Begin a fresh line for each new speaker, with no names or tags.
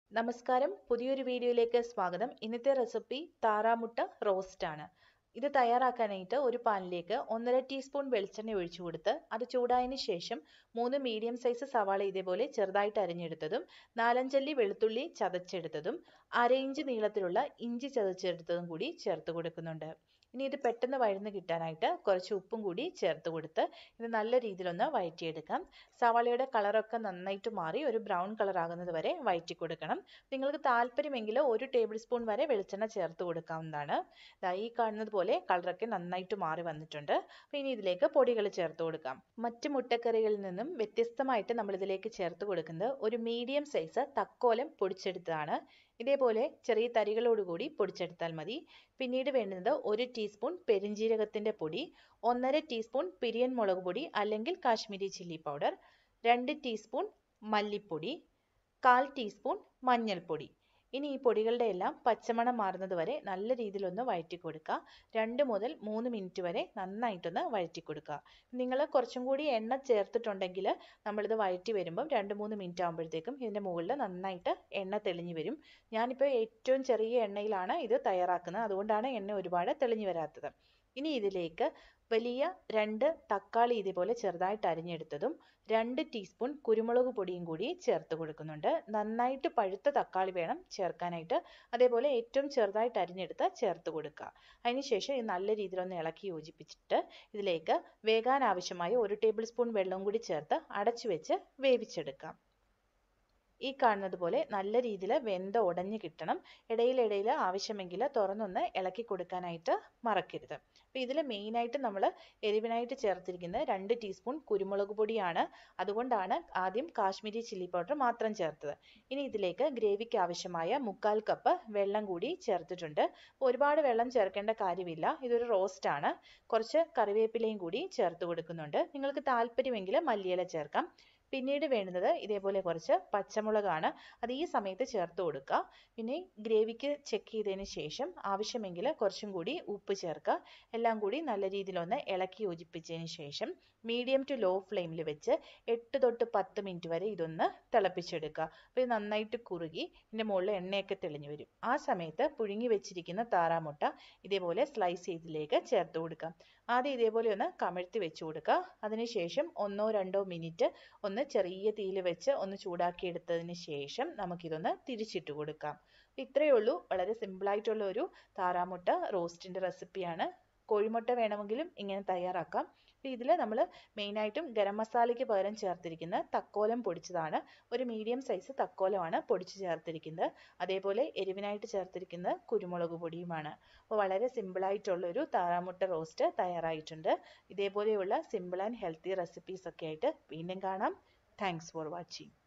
നമസ്കാരം പുതിയൊരു വീഡിയോയിലേക്ക് സ്വാഗതം ഇന്നത്തെ റെസിപ്പി താറാമുട്ട റോസ്റ്റ് ആണ് ഇത് തയ്യാറാക്കാനായിട്ട് ഒരു പാനിലേക്ക് ഒന്നര ടീസ്പൂൺ വെളിച്ചെണ്ണ ഒഴിച്ചു കൊടുത്ത് അത് ചൂടായതിനു ശേഷം മൂന്ന് മീഡിയം സൈസ് സവാള ഇതേപോലെ ചെറുതായിട്ട് അരിഞ്ഞെടുത്തതും നാലഞ്ചല്ലി വെളുത്തുള്ളി ചതച്ചെടുത്തതും അര ഇഞ്ച് നീളത്തിലുള്ള ഇഞ്ചി ചതച്ചെടുത്തതും കൂടി ചേർത്ത് കൊടുക്കുന്നുണ്ട് ഇനി ഇത് പെട്ടെന്ന് വഴന്ന് കിട്ടാനായിട്ട് കുറച്ച് ഉപ്പും കൂടി ചേർത്ത് കൊടുത്ത് ഇത് നല്ല രീതിയിലൊന്ന് വഴറ്റിയെടുക്കാം സവാളയുടെ കളറൊക്കെ നന്നായിട്ട് മാറി ഒരു ബ്രൗൺ കളർ ആകുന്നത് വരെ വഴറ്റി കൊടുക്കണം നിങ്ങൾക്ക് താല്പര്യമെങ്കിൽ ഒരു ടേബിൾ സ്പൂൺ വരെ വെളിച്ചെണ്ണ ചേർത്ത് കൊടുക്കാവുന്നതാണ് ഈ കാണുന്നത് പോലെ കളറൊക്കെ നന്നായിട്ട് മാറി വന്നിട്ടുണ്ട് അപ്പോൾ ഇനി ഇതിലേക്ക് പൊടികൾ ചേർത്ത് കൊടുക്കാം മറ്റ് മുട്ടക്കറികളിൽ നിന്നും വ്യത്യസ്തമായിട്ട് നമ്മൾ ഇതിലേക്ക് ചേർത്ത് കൊടുക്കുന്നത് ഒരു മീഡിയം സൈസ് തക്കോലം പൊടിച്ചെടുത്തതാണ് ഇതേപോലെ ചെറിയ തരികളോടുകൂടി പൊടിച്ചെടുത്താൽ മതി പിന്നീട് വേണ്ടുന്നത് ഒരു ടീസ്പൂൺ പെരിഞ്ജീരകത്തിൻ്റെ പൊടി ഒന്നര ടീസ്പൂൺ പിരിയൻ മുളക് പൊടി അല്ലെങ്കിൽ കാശ്മീരി ചില്ലി പൗഡർ രണ്ട് ടീസ്പൂൺ മല്ലിപ്പൊടി കാൽ ടീസ്പൂൺ മഞ്ഞൾപ്പൊടി ഇനി ഈ പൊടികളുടെ എല്ലാം പച്ചമണം മാറുന്നത് വരെ നല്ല രീതിയിലൊന്ന് വഴറ്റി കൊടുക്കുക രണ്ട് മുതൽ മൂന്ന് മിനിറ്റ് വരെ നന്നായിട്ടൊന്ന് വഴറ്റി കൊടുക്കുക നിങ്ങൾ കുറച്ചും കൂടി എണ്ണ ചേർത്തിട്ടുണ്ടെങ്കിൽ നമ്മളിത് വഴറ്റി വരുമ്പം രണ്ട് മൂന്ന് മിനിറ്റ് ആകുമ്പോഴത്തേക്കും ഇതിൻ്റെ മുകളിൽ നന്നായിട്ട് എണ്ണ തെളിഞ്ഞു വരും ഞാനിപ്പോൾ ഏറ്റവും ചെറിയ എണ്ണയിലാണ് ഇത് തയ്യാറാക്കുന്നത് അതുകൊണ്ടാണ് എണ്ണ ഒരുപാട് തെളിഞ്ഞു വരാത്തത് ഇനി ഇതിലേക്ക് വലിയ രണ്ട് തക്കാളി ഇതേപോലെ ചെറുതായിട്ട് അരിഞ്ഞെടുത്തതും രണ്ട് ടീസ്പൂൺ കുരുമുളക് പൊടിയും കൂടി ചേർത്ത് കൊടുക്കുന്നുണ്ട് നന്നായിട്ട് പഴുത്ത തക്കാളി വേണം ചേർക്കാനായിട്ട് അതേപോലെ ഏറ്റവും ചെറുതായിട്ട് അരിഞ്ഞെടുത്ത് ചേർത്ത് കൊടുക്കുക അതിനുശേഷം ഇത് നല്ല രീതിയിലൊന്ന് ഇളക്കി യോജിപ്പിച്ചിട്ട് ഇതിലേക്ക് വേകാൻ ആവശ്യമായ ഒരു ടേബിൾ സ്പൂൺ വെള്ളം കൂടി ചേർത്ത് അടച്ചു വെച്ച് വേവിച്ചെടുക്കാം ഈ കാണുന്നത് പോലെ നല്ല രീതിയിൽ വെന്ത ഉടഞ്ഞ് കിട്ടണം ഇടയിലിടയിൽ ആവശ്യമെങ്കിൽ തുറന്നൊന്ന് ഇളക്കി കൊടുക്കാനായിട്ട് മറക്കരുത് അപ്പോൾ ഇതിൽ മെയിനായിട്ട് നമ്മൾ എരിവിനായിട്ട് ചേർത്തിരിക്കുന്നത് രണ്ട് ടീസ്പൂൺ കുരുമുളക് പൊടിയാണ് അതുകൊണ്ടാണ് ആദ്യം കാശ്മീരി ചില്ലി പൗഡർ മാത്രം ചേർത്തത് ഇനി ഇതിലേക്ക് ഗ്രേവിക്ക് ആവശ്യമായ മുക്കാൽ കപ്പ് വെള്ളം കൂടി ചേർത്തിട്ടുണ്ട് ഒരുപാട് വെള്ളം ചേർക്കേണ്ട കാര്യമില്ല ഇതൊരു റോസ്റ്റ് ആണ് കുറച്ച് കറിവേപ്പിലയും കൂടി ചേർത്ത് കൊടുക്കുന്നുണ്ട് നിങ്ങൾക്ക് താല്പര്യമെങ്കിൽ മല്ലിയില ചേർക്കാം പിന്നീട് വേണ്ടുന്നത് ഇതേപോലെ കുറച്ച് പച്ചമുളകാണ് അത് ഈ സമയത്ത് ചേർത്ത് കൊടുക്കുക പിന്നെ ഗ്രേവിക്ക് ചെക്ക് ചെയ്തതിന് ശേഷം ആവശ്യമെങ്കിൽ കുറച്ചും കൂടി ഉപ്പ് ചേർക്കുക എല്ലാം കൂടി നല്ല രീതിയിലൊന്ന് ഇളക്കി യോജിപ്പിച്ചതിന് ശേഷം മീഡിയം ടു ലോ ഫ്ലെയിമിൽ വെച്ച് എട്ട് തൊട്ട് പത്ത് മിനിറ്റ് വരെ ഇതൊന്ന് തിളപ്പിച്ചെടുക്കുക അപ്പോൾ ഇത് നന്നായിട്ട് കുറുകി ഇതിൻ്റെ മുകളിൽ എണ്ണയൊക്കെ തെളിഞ്ഞു വരും ആ സമയത്ത് പുഴുങ്ങി വെച്ചിരിക്കുന്ന താറാമുട്ട ഇതേപോലെ സ്ലൈസ് ചെയ്തിലേക്ക് ചേർത്ത് കൊടുക്കാം ആദ്യം ഇതേപോലെ ഒന്ന് കമഴ്ത്തി വെച്ച് കൊടുക്കുക അതിനുശേഷം ഒന്നോ രണ്ടോ മിനിറ്റ് ഒന്ന് ചെറിയ തീയിൽ വെച്ച് ഒന്ന് ചൂടാക്കി എടുത്തതിന് ശേഷം നമുക്കിതൊന്ന് തിരിച്ചിട്ട് കൊടുക്കാം ഇത്രയേ ഉള്ളൂ വളരെ സിമ്പിളായിട്ടുള്ള ഒരു താറാമുട്ട റോസ്റ്റിൻ്റെ റെസിപ്പിയാണ് കോഴിമുട്ട വേണമെങ്കിലും ഇങ്ങനെ തയ്യാറാക്കാം ഇതിൽ നമ്മൾ മെയിനായിട്ടും ഗരം മസാലയ്ക്ക് പകരം ചേർത്തിരിക്കുന്ന തക്കോലം പൊടിച്ചതാണ് ഒരു മീഡിയം സൈസ് തക്കോലമാണ് പൊടിച്ച് ചേർത്തിരിക്കുന്നത് അതേപോലെ എരിവിനായിട്ട് ചേർത്തിരിക്കുന്നത് കുരുമുളക് പൊടിയുമാണ് അപ്പോൾ വളരെ സിമ്പിളായിട്ടുള്ളൊരു താറാമുട്ട റോസ്റ്റ് തയ്യാറായിട്ടുണ്ട് ഇതേപോലെയുള്ള സിമ്പിൾ ആൻഡ് ഹെൽത്തി റെസിപ്പീസ് ഒക്കെ ആയിട്ട് വീണ്ടും കാണാം താങ്ക്സ് ഫോർ വാച്ചിങ്